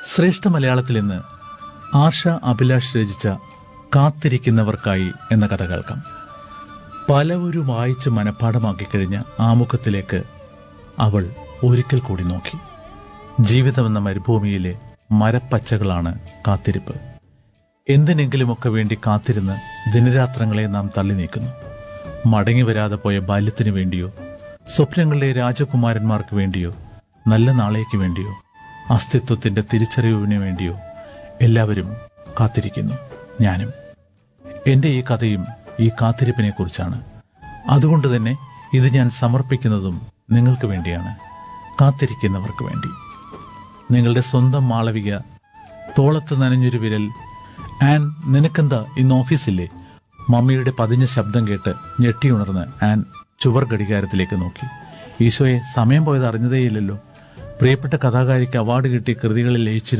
ശ്രേഷ്ഠ മലയാളത്തിൽ ഇന്ന് ആശ അഭിലാഷ് രചിച്ച കാത്തിരിക്കുന്നവർക്കായി എന്ന കഥ കേൾക്കാം പലവരും വായിച്ച് മനഃപ്പാടമാക്കി കഴിഞ്ഞ ആമുഖത്തിലേക്ക് അവൾ ഒരിക്കൽ കൂടി നോക്കി ജീവിതമെന്ന മരുഭൂമിയിലെ മരപ്പച്ചകളാണ് കാത്തിരിപ്പ് എന്തിനെങ്കിലുമൊക്കെ വേണ്ടി കാത്തിരുന്ന് ദിനരാത്രങ്ങളെ നാം തള്ളി നീക്കുന്നു മടങ്ങി വരാതെ പോയ ബാല്യത്തിനു വേണ്ടിയോ സ്വപ്നങ്ങളിലെ രാജകുമാരന്മാർക്ക് വേണ്ടിയോ നല്ല നാളേക്ക് വേണ്ടിയോ അസ്തിത്വത്തിന്റെ തിരിച്ചറിവിന് വേണ്ടിയോ എല്ലാവരും കാത്തിരിക്കുന്നു ഞാനും എന്റെ ഈ കഥയും ഈ കാത്തിരിപ്പിനെ കുറിച്ചാണ് അതുകൊണ്ട് തന്നെ ഇത് ഞാൻ സമർപ്പിക്കുന്നതും നിങ്ങൾക്ക് വേണ്ടിയാണ് കാത്തിരിക്കുന്നവർക്ക് വേണ്ടി നിങ്ങളുടെ സ്വന്തം മാളവിക തോളത്ത് നനഞ്ഞൊരു വിരൽ ആൻ നിനക്കെന്താ ഇന്ന് ഓഫീസില്ലേ മമ്മിയുടെ പതിഞ്ഞ ശബ്ദം കേട്ട് ഞെട്ടിയുണർന്ന് ആൻ ചുവർ ഘടികാരത്തിലേക്ക് നോക്കി ഈശോയെ സമയം പോയത് അറിഞ്ഞതേയില്ലല്ലോ പ്രിയപ്പെട്ട കഥാകാരിക്ക് അവാർഡ് കിട്ടി കൃതികളിൽ ലയിച്ചിരുന്നു